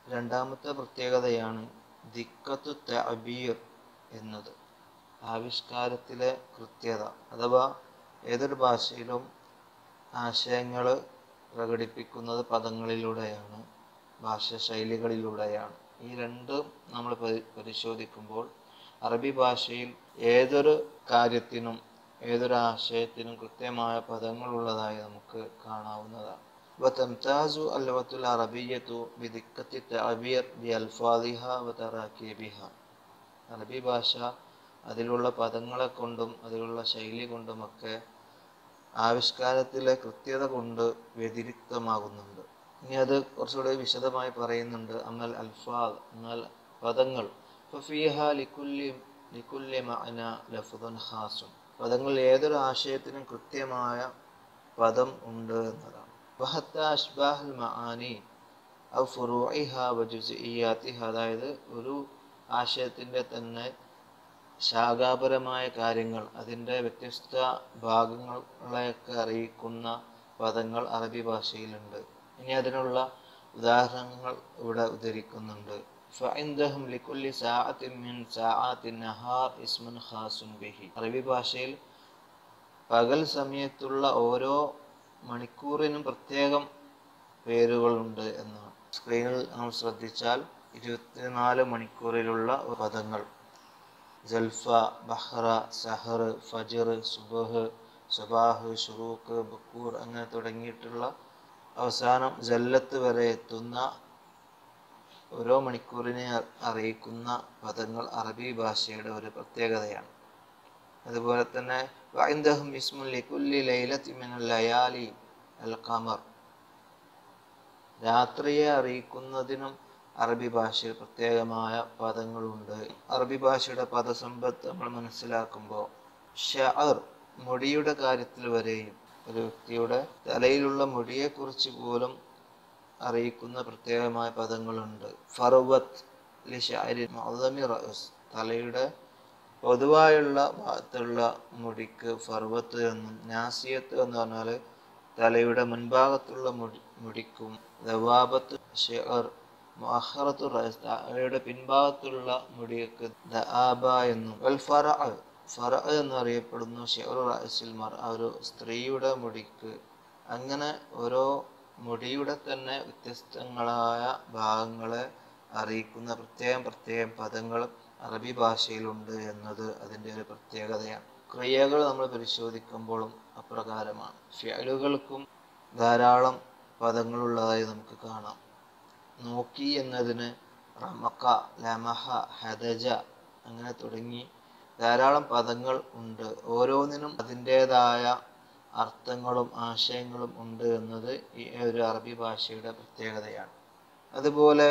രണ്ടാമത്തെ പ്രത്യേകതയാണ് ദിക്കത്തു തഅബീർ എന്നത് ആവിഷ്കാരത്തിലെ കൃത്യത അഥവാ ഏതൊരു ഭാഷയിലും ആശയങ്ങൾ പ്രകടിപ്പിക്കുന്നത് പദങ്ങളിലൂടെയാണ് ഭാഷ ശൈലികളിലൂടെയാണ് ഈ രണ്ടും നമ്മൾ പരി പരിശോധിക്കുമ്പോൾ അറബി ഭാഷയിൽ ഏതൊരു കാര്യത്തിനും ഏതൊരു ആശയത്തിനും കൃത്യമായ പദങ്ങളുള്ളതായി നമുക്ക് കാണാവുന്നതാണ് وتمتاز اللغة العربية بدقة التعبير بألفاظها وتراكيبها അറബി ഭാഷ അതിലുള്ള പദങ്ങളെ കൊണ്ടും അതിലുള്ള ശൈലി കൊണ്ടുമൊക്കെ ആവിഷ്കാരത്തിലെ കൃത്യത കൊണ്ട് വ്യതിരിക്തമാകുന്നുണ്ട് ഇനി അത് കുറച്ചുകൂടെ വിശദമായി പറയുന്നുണ്ട് അന്നൽ അൽഫാദ് എന്നാൽ പദങ്ങൾ ഫഫീഹ ലിക്കുല്ലി ലിക്കുല്ലി മഅന ലഫ്ദുൻ ഖാസുൻ പദങ്ങൾ ഏതൊരു ആശയത്തിനും കൃത്യമായ പദം ഉണ്ട് എന്നതാണ് വഹത്ത അഷ്ബാഹുൽ മആനി ഔ ഫുറൂഇഹ വജുസിയാത്തിഹ അതായത് ഒരു ആശയത്തിൻ്റെ തന്നെ ശാഖാപരമായ കാര്യങ്ങൾ അതിൻ്റെ വ്യത്യസ്ത ഭാഗങ്ങളെയൊക്കെ അറിയിക്കുന്ന പദങ്ങൾ അറബി ഭാഷയിലുണ്ട് ഇനി അതിനുള്ള ഉദാഹരണങ്ങൾ ഇവിടെ ഉദ്ധരിക്കുന്നുണ്ട് فعندهم لكل ساعة من ساعات النهار اسم خاص به അറബി ഭാഷയിൽ പകൽ സമയത്തുള്ള ഓരോ മണിക്കൂറിനും പ്രത്യേകം പേരുകളുണ്ട് എന്നാണ് സ്ക്രീനിൽ നാം ശ്രദ്ധിച്ചാൽ ഇരുപത്തിനാല് മണിക്കൂറിലുള്ള പദങ്ങൾ ജൽഫ ബഹ്റ സഹർ ഫജർ സുബഹ് സുബാഹ് ഷുറൂഖ് ബക്കൂർ അങ്ങനെ തുടങ്ങിയിട്ടുള്ള അവസാനം ജല്ലത്ത് വരെ എത്തുന്ന ഓരോ മണിക്കൂറിനെ അറിയിക്കുന്ന പദങ്ങൾ അറബി ഭാഷയുടെ ഒരു പ്രത്യേകതയാണ് അതുപോലെ തന്നെ വൈന്ദഹും ഇസ്മുൽ ലിക്കുല്ലി ലൈലത്തി മിനൽ ലയാലി അൽ ഖമർ രാത്രിയെ അറിയിക്കുന്നതിനും അറബി ഭാഷയിൽ പ്രത്യേകമായ പദങ്ങളുണ്ട് അറബി ഭാഷയുടെ പദസമ്പത്ത് നമ്മൾ മനസ്സിലാക്കുമ്പോൾ ഷഅർ മുടിയുടെ കാര്യത്തിൽ വരെയും ഒരു വ്യക്തിയുടെ തലയിലുള്ള മുടിയെക്കുറിച്ച് പോലും അറിയിക്കുന്ന പ്രത്യേകമായ പദങ്ങളുണ്ട് ഫറുവത്ത് ലിഷാരി മൗദമി റഅസ് തലയുടെ പൊതുവായുള്ള ഭാഗത്തുള്ള മുടിക്ക് ഫർവത്ത് എന്നും നാസിയത്ത് എന്ന് പറഞ്ഞാൽ തലയുടെ മുൻഭാഗത്തുള്ള മുടി മുടിക്കും ദവാബത്ത് ഷെയർ മുഅഖറത്തു റഅസ് തലയുടെ പിൻഭാഗത്തുള്ള മുടിക്ക് ദആബ എന്നും വൽ ഫറ ഫറ എന്നറിയപ്പെടുന്നു ഷെയർ റഅസിൽ മർ ഒരു സ്ത്രീയുടെ മുടിക്ക് അങ്ങനെ ഓരോ മുടിയുടെ തന്നെ വ്യത്യസ്തങ്ങളായ ഭാഗങ്ങളെ അറിയിക്കുന്ന പ്രത്യേകം പ്രത്യേകം പദങ്ങൾ അറബി ഭാഷയിലുണ്ട് എന്നത് അതിൻ്റെ ഒരു പ്രത്യേകതയാണ് ക്രിയകൾ നമ്മൾ പരിശോധിക്കുമ്പോഴും അപ്രകാരമാണ് ഫിയലുകൾക്കും ധാരാളം പദങ്ങളുള്ളതായി നമുക്ക് കാണാം നോക്കി എന്നതിന് റമക്ക ലമഹ ഹദജ അങ്ങനെ തുടങ്ങി ധാരാളം പദങ്ങൾ ഉണ്ട് ഓരോന്നിനും അതിൻ്റേതായ അർത്ഥങ്ങളും ആശയങ്ങളും ഉണ്ട് എന്നത് ഈ ഒരു അറബി ഭാഷയുടെ പ്രത്യേകതയാണ് അതുപോലെ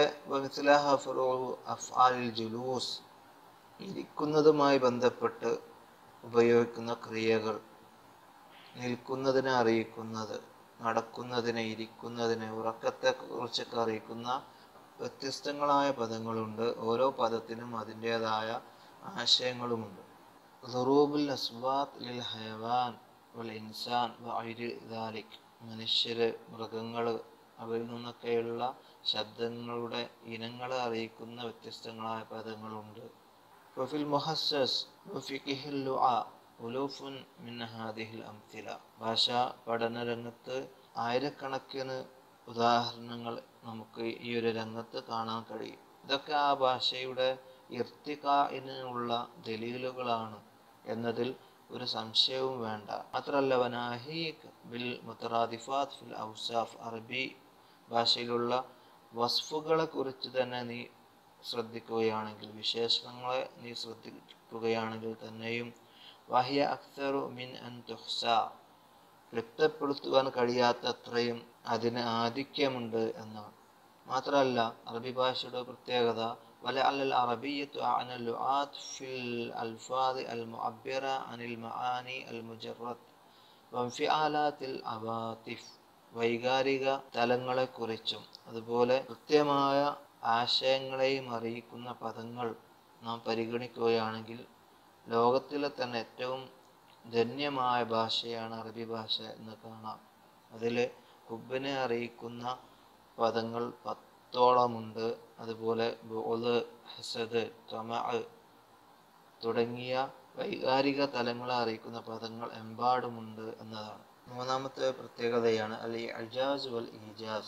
അഫ്ആലിൽ ജുലൂസ് ഇരിക്കുന്നതുമായി ബന്ധപ്പെട്ട് ഉപയോഗിക്കുന്ന ക്രിയകൾ നിൽക്കുന്നതിനെ അറിയിക്കുന്നത് നടക്കുന്നതിനെ ഇരിക്കുന്നതിനെ ഉറക്കത്തെ കുറിച്ചൊക്കെ അറിയിക്കുന്ന വ്യത്യസ്തങ്ങളായ പദങ്ങളുണ്ട് ഓരോ പദത്തിനും അതിൻ്റേതായ ആശയങ്ങളുമുണ്ട് റുറൂബുൽ അസ്വാത്ത് ലിൽ ഹയവാൻ വൽ ഇൻസാൻ വൈരി ദാലിക് മനുഷ്യര് മൃഗങ്ങൾ അവയിൽ നിന്നൊക്കെയുള്ള ശബ്ദങ്ങളുടെ ഇനങ്ങളെ അറിയിക്കുന്ന വ്യത്യസ്തങ്ങളായ പദങ്ങളുണ്ട് وفي المحسس وفقه اللغة ألوف من هذه الأمثلة ഭാഷാ പഠന രംഗത്ത് ആയിരക്കണക്കിന് ഉദാഹരണങ്ങൾ നമുക്ക് ഈ ഒരു രംഗത്ത് കാണാൻ കഴിയും ഇതൊക്കെ ആ ഭാഷയുടെ ഇർത്തികായിനുള്ള ദലീലുകളാണ് എന്നതിൽ ഒരു സംശയവും വേണ്ട മാത്രമല്ല വനാഹീഖ് ബിൽ മുത്തറാദിഫാത്ത് ഫിൽ ഔസാഫ് അറബി ഭാഷയിലുള്ള വസ്ഫുകളെ കുറിച്ച് തന്നെ നീ ശ്രദ്ധിക്കുകയാണെങ്കിൽ വിശേഷണങ്ങളെ നീ ശ്രദ്ധിക്കുകയാണെങ്കിൽ തന്നെയും വഹിയ അക്സറു മിൻ അൻ തുഹ്സ ക്ലിപ്തപ്പെടുത്തുവാൻ കഴിയാത്തത്രയും അതിന് ആധിക്യമുണ്ട് എന്നാണ് മാത്രമല്ല അറബി ഭാഷയുടെ പ്രത്യേകത ولعل العربية عن اللغات في الألفاظ المعبرة عن المعاني المجرد وانفعالات العواطف വൈകാരിക തലങ്ങളെക്കുറിച്ചും അതുപോലെ കൃത്യമായ ആശയങ്ങളെയും അറിയിക്കുന്ന പദങ്ങൾ നാം പരിഗണിക്കുകയാണെങ്കിൽ ലോകത്തിലെ തന്നെ ഏറ്റവും ധന്യമായ ഭാഷയാണ് അറബി ഭാഷ എന്ന് കാണാം അതിൽ ഹുബിനെ അറിയിക്കുന്ന പദങ്ങൾ പത്തോളമുണ്ട് അതുപോലെ ബുഅദ് ഹസദ് തമഅ തുടങ്ങിയ വൈകാരിക തലങ്ങളെ അറിയിക്കുന്ന പദങ്ങൾ എമ്പാടുമുണ്ട് എന്നതാണ് മൂന്നാമത്തെ പ്രത്യേകതയാണ് അൽ അജാസ് വൽ ഇജാസ്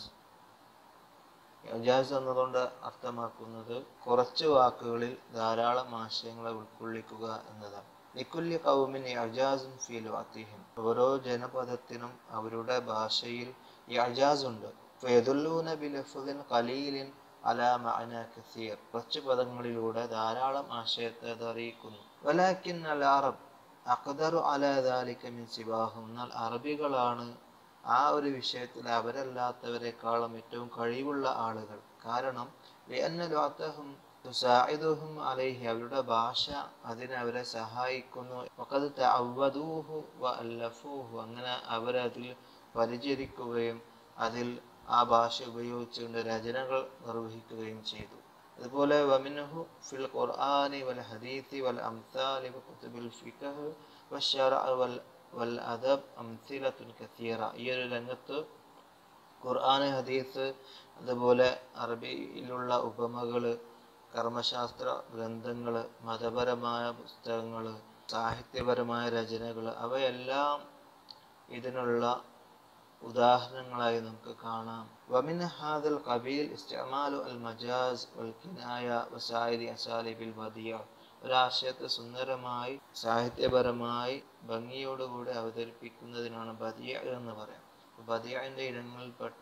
ഇജാസ് എന്നതുകൊണ്ട് അർത്ഥമാക്കുന്നത് കുറച്ച് വാക്കുകളിൽ ധാരാളം ആശയങ്ങളെ ഉൾക്കൊള്ളിക്കുക എന്നതാണ് ലിക്കുല്യ കൗമിൻ ഇജാസും ഫീ ലുഅത്തിഹിം ഓരോ ജനപദത്തിനും അവരുടെ ഭാഷയിൽ ഇജാസ് ഉണ്ട് ഫയദുല്ലൂന ബിലഫ്ദിൻ ഖലീലിൻ അലാ മഅന കസീർ കുറച്ച് പദങ്ങളിലൂടെ ധാരാളം ആശയത്തെ അത് അറിയിക്കുന്നു വലാക്കിൻ അൽ അറബ് അഖദറു അലാ ദാലിക മിൻ സിബാഹും എന്നാൽ അറബികളാണ് ആ ഒരു വിഷയത്തിൽ അവരല്ലാത്തവരെക്കാളും ഏറ്റവും കഴിവുള്ള ആളുകൾ കാരണം ലിഅന്ന ലുഅത്തഹും തുസാഇദുഹും അലൈഹി അവരുടെ ഭാഷ അതിന് അവരെ സഹായിക്കുന്നു വഖദ് തഅവ്വദൂഹു വഅല്ലഫൂഹു അങ്ങനെ അവരതിൽ പരിചരിക്കുകയും അതിൽ ആ ഭാഷ ഉപയോഗിച്ചുകൊണ്ട് രചനകൾ നിർവഹിക്കുകയും ചെയ്തു അതുപോലെ വമിനഹു ഫിൽ ഖുർആനി വൽ ഹദീത്തി വൽ അംസാലി വകുതുബിൽ ഫിഖഹ് വശറഅ വൽ വൽ അദബ് അംസിലത്തുൻ കസീറ ഈ ഒരു രംഗത്ത് ഖുർആൻ ഹദീസ് അതുപോലെ അറബിയിലുള്ള ഉപമകൾ കർമ്മശാസ്ത്ര ഗ്രന്ഥങ്ങൾ മതപരമായ പുസ്തകങ്ങൾ സാഹിത്യപരമായ രചനകൾ അവയെല്ലാം ഇതിനുള്ള ഉദാഹരണങ്ങളായി നമുക്ക് കാണാം വമിൻ ഹാദൽ കബീൽ ഇസ്തിമാലു അൽ മജാസ് വൽ കിനായ വസായിരി അസാലിബിൽ ബദിയ ഒരാശയത്തെ സുന്ദരമായി സാഹിത്യപരമായി ഭംഗിയോടുകൂടി അവതരിപ്പിക്കുന്നതിനാണ് ബദിയ എന്ന് പറയാം ബദിയന്റെ ഇനങ്ങളിൽപ്പെട്ട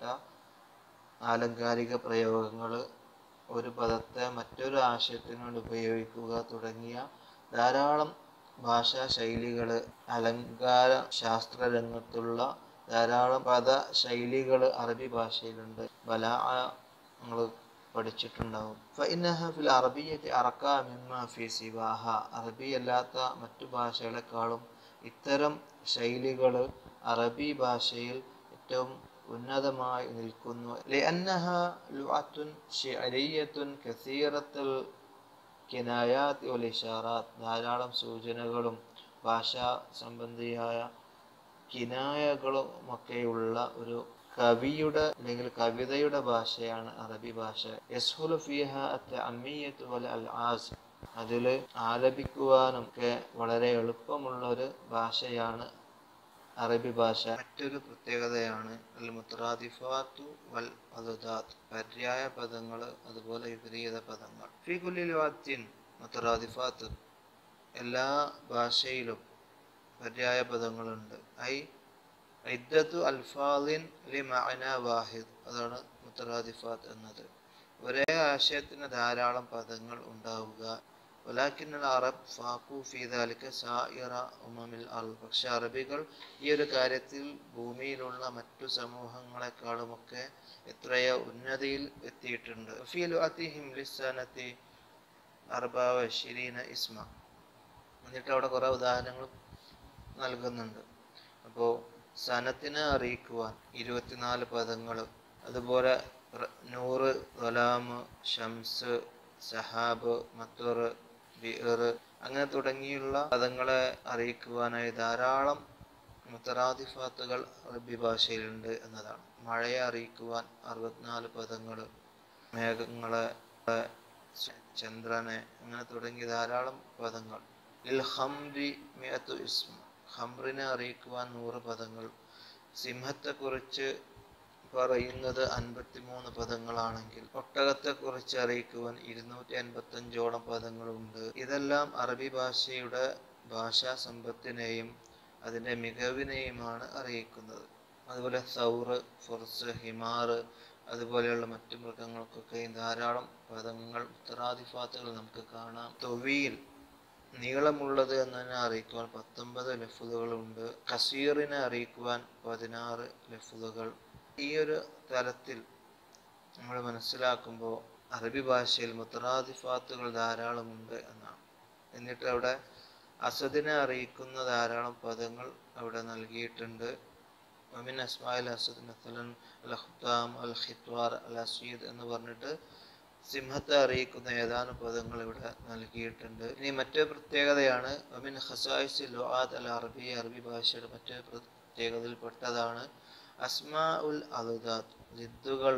ആലങ്കാരിക പ്രയോഗങ്ങൾ ഒരു പദത്തെ മറ്റൊരു ആശയത്തിനോട് ഉപയോഗിക്കുക തുടങ്ങിയ ധാരാളം ഭാഷാ ശൈലികൾ അലങ്കാര ശാസ്ത്ര രംഗത്തുള്ള ധാരാളം പദ ശൈലികൾ അറബി ഭാഷയിലുണ്ട് ബലാ നമ്മൾ പഠിച്ചിട്ടുണ്ടാവും ഫഇന്നഹ ഫിൽ അറബിയത്തി അറക്ക മിമ്മ ഫി സിവാഹ അറബി അല്ലാത്ത മറ്റു ഭാഷകളെക്കാളും ഇത്തരം ശൈലികൾ അറബി ഭാഷയിൽ ഏറ്റവും ഉന്നതമായി നിൽക്കുന്നു ലിഅന്നഹ ലുഅത്തുൻ ഷിഅരിയത്തുൻ കസീറത്തുൽ കിനായാത്ത് വൽ ഇഷാറാത്ത് ധാരാളം സൂചനകളും ഭാഷാ സംബന്ധിയായ കിനായകളും ഒക്കെയുള്ള ഒരു കവിയുടെ അല്ലെങ്കിൽ കവിതയുടെ ഭാഷയാണ് അറബി ഭാഷ യസ്ഹുലു ഫിഹ അത്തഅമിയത്തു വൽ അൽആസ് അതിൽ ആലപിക്കുവാനും ഒക്കെ വളരെ എളുപ്പമുള്ള ഒരു ഭാഷയാണ് അറബി ഭാഷ മറ്റൊരു പ്രത്യേകതയാണ് അൽ മുത്രാദിഫാത്തു വൽ അലുദാത്ത് പര്യായ പദങ്ങൾ അതുപോലെ വിപരീത പദങ്ങൾ ഫി കുല്ലിൽ വാത്തിൻ മുത്രാദിഫാത്ത് എല്ലാ ഭാഷയിലും പര്യായ പദങ്ങളുണ്ട് ഐ ഇദ്ദത്തു അൽഫാദിൻ ലി മഅന വാഹിദ് അതാണ് മുത്തറാദിഫാത്ത് എന്നത് ഒരേ ആശയത്തിന് ധാരാളം പദങ്ങൾ ഉണ്ടാവുക വലാക്കിൻ അറബ് ഫാഖു ഫി ദാലിക സായിറ ഉമമിൽ അൽ പക്ഷെ അറബികൾ ഈ ഒരു കാര്യത്തിൽ ഭൂമിയിലുള്ള മറ്റു സമൂഹങ്ങളെക്കാളുമൊക്കെ എത്രയോ ഉന്നതിയിൽ എത്തിയിട്ടുണ്ട് ഫി ലുഅത്തിഹിം ലിസാനത്തി അർബാവ ഷിരീന ഇസ്മ എന്നിട്ട് അവിടെ കുറേ ഉദാഹരണങ്ങൾ നൽകുന്നുണ്ട് അപ്പോൾ സനത്തിനെ അറിയിക്കുവാൻ ഇരുപത്തിനാല് പദങ്ങൾ അതുപോലെ റ- നൂറ് തൊലാമ് ഷംസ് സഹാബ് മത്തുർ ബിർ അങ്ങനെ തുടങ്ങിയുള്ള പദങ്ങളെ അറിയിക്കുവാനായി ധാരാളം മുത്തറാദിഫാത്തുകൾ അറബി ഭാഷയിലുണ്ട് എന്നതാണ് മഴയെ അറിയിക്കുവാൻ അറുപത്തിനാല് പദങ്ങൾ മേഘങ്ങളെ ച- ചന്ദ്രനെ അങ്ങനെ തുടങ്ങി ധാരാളം പദങ്ങൾ ഇൽ ഹംരി മിയത്തു ഇസ്മ ഹംറിനെ അറിയിക്കുവാൻ നൂറ് പദങ്ങൾ സിംഹത്തെക്കുറിച്ച് പറയുന്നത് അൻപത്തിമൂന്ന് പദങ്ങളാണെങ്കിൽ ഒട്ടകത്തെക്കുറിച്ച് അറിയിക്കുവാൻ ഇരുന്നൂറ്റി അൻപത്തി അഞ്ചോളം പദങ്ങളുണ്ട് ഇതെല്ലാം അറബി ഭാഷയുടെ ഭാഷാ സമ്പത്തിനെയും അതിൻ്റെ മികവിനെയുമാണ് അറിയിക്കുന്നത് അതുപോലെ സൗറ് ഫുർസ് ഹിമാർ അതുപോലെയുള്ള മറ്റു മൃഗങ്ങൾക്കൊക്കെ ധാരാളം പദങ്ങൾ ഉത്തരാദിഫാത്തുകൾ നമുക്ക് കാണാം തൊവിയിൽ നീളമുള്ളത് എന്നതിനെ അറിയിക്കുവാൻ പത്തൊമ്പത് ലഫുലുകളുണ്ട് കസീറിനെ അറിയിക്കുവാൻ പതിനാറ് ലഫുലുകൾ ഈ ഒരു തലത്തിൽ നമ്മൾ മനസ്സിലാക്കുമ്പോൾ അറബി ഭാഷയിൽ മുത്തറാദിഫാത്തുകൾ ധാരാളമുണ്ട് എന്നാണ് എന്നിട്ട് അവിടെ അസദിനെ അറിയിക്കുന്ന ധാരാളം പദങ്ങൾ അവിടെ നൽകിയിട്ടുണ്ട് വമിൻ അസ്മായിൽ അസദ് മസലൻ അൽ ഖുത്താം അൽ ഖിത്വാർ അൽ അസീദ് എന്ന് പറഞ്ഞിട്ട് സിംഹത്തെ അറിയിക്കുന്ന ഏതാനും പദങ്ങൾ ഇവിടെ നൽകിയിട്ടുണ്ട് ഇനി മറ്റൊരു പ്രത്യേകതയാണ് വമിൻ ഖസായിസ് ലുആദ് അൽ അറബി അറബി ഭാഷയുടെ മറ്റൊരു പ്രത്യേകതയിൽപ്പെട്ടതാണ് അസ്മാ ഉൽ അലുദാത്ത് ലിദ്ദുകൾ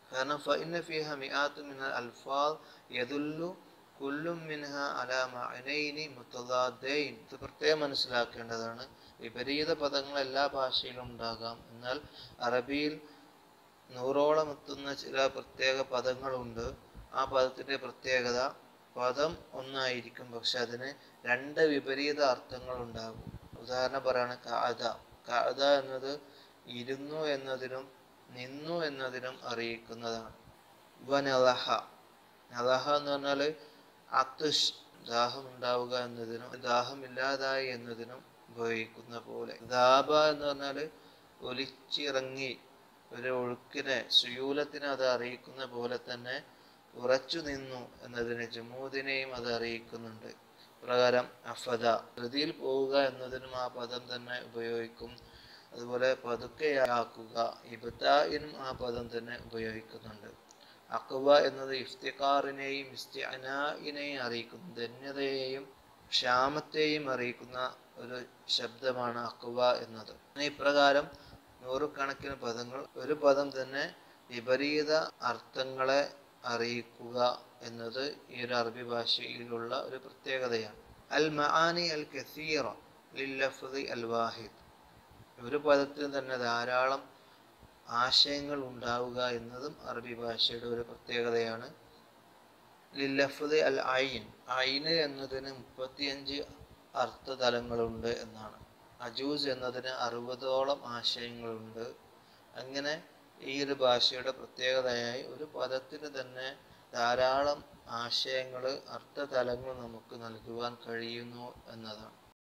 കാരണം ഫഇന്ന ഫീഹ മിആത്തു മിനൽ അൽഫാദ് യദുല്ലു കുല്ലും മിൻഹ അലാ മഅനൈനി മുത്തദാദൈൻ ഇത് പ്രത്യേകം മനസ്സിലാക്കേണ്ടതാണ് വിപരീത പദങ്ങൾ എല്ലാ ഭാഷയിലും ഉണ്ടാകാം എന്നാൽ അറബിയിൽ നൂറോളം എത്തുന്ന ചില പ്രത്യേക പദങ്ങളുണ്ട് ആ പദത്തിന്റെ പ്രത്യേകത പദം ഒന്നായിരിക്കും പക്ഷെ അതിന് രണ്ട് വിപരീത അർത്ഥങ്ങൾ ഉണ്ടാകും ഉദാഹരണം പറയാണ് കാത കാത എന്നത് ഇരുന്നു എന്നതിനും നിന്നു എന്നതിനും അറിയിക്കുന്നതാണ് വനലഹ നലഹ എന്ന് പറഞ്ഞാൽ അത്തുഷ് ദാഹം ഉണ്ടാവുക എന്നതിനും ദാഹമില്ലാതായി എന്നതിനും ഉപയോഗിക്കുന്ന പോലെ ദാബ എന്ന് പറഞ്ഞാൽ ഒലിച്ചിറങ്ങി ഒരു ഒഴുക്കിനെ സുയൂലത്തിനെ അത് അറിയിക്കുന്ന പോലെ തന്നെ ഉറച്ചു നിന്നു എന്നതിന് ജമൂദിനെയും അത് അറിയിക്കുന്നുണ്ട് പ്രകാരം അഫദ ധൃതിയിൽ പോവുക എന്നതിനും ആ പദം തന്നെ ഉപയോഗിക്കും അതുപോലെ പതുക്കെയാക്കുക ഇബത്തായിനും ആ പദം തന്നെ ഉപയോഗിക്കുന്നുണ്ട് അക്വ എന്നത് ഇഫ്തിഖാറിനെയും ഇസ്തിഅനായിനെയും അറിയിക്കുന്നു ധന്യതയെയും ക്ഷാമത്തെയും അറിയിക്കുന്ന ഒരു ശബ്ദമാണ് അക്വ എന്നത് ഇപ്രകാരം നൂറുകണക്കിന് പദങ്ങൾ ഒരു പദം തന്നെ വിപരീത അർത്ഥങ്ങളെ അറിയിക്കുക എന്നത് ഈ ഒരു അറബി ഭാഷയിലുള്ള ഒരു പ്രത്യേകതയാണ് അൽ മആനി അൽ കസീറ ലില്ലഫ്ദി അൽ വാഹിദ് ഒരു പദത്തിൽ തന്നെ ധാരാളം ആശയങ്ങൾ ഉണ്ടാവുക എന്നതും അറബി ഭാഷയുടെ ഒരു പ്രത്യേകതയാണ് ലില്ലഫ്ദ് അൽ ഐൻ ഐന് എന്നതിന് മുപ്പത്തിയഞ്ച് അർത്ഥതലങ്ങളുണ്ട് എന്നാണ് അജൂസ് എന്നതിന് അറുപതോളം ആശയങ്ങളുണ്ട് അങ്ങനെ ഈ ഒരു ഭാഷയുടെ പ്രത്യേകതയായി ഒരു പദത്തിന് തന്നെ ധാരാളം ആശയങ്ങൾ അർത്ഥതലങ്ങൾ നമുക്ക് നൽകുവാൻ കഴിയുന്നു എന്നതാണ്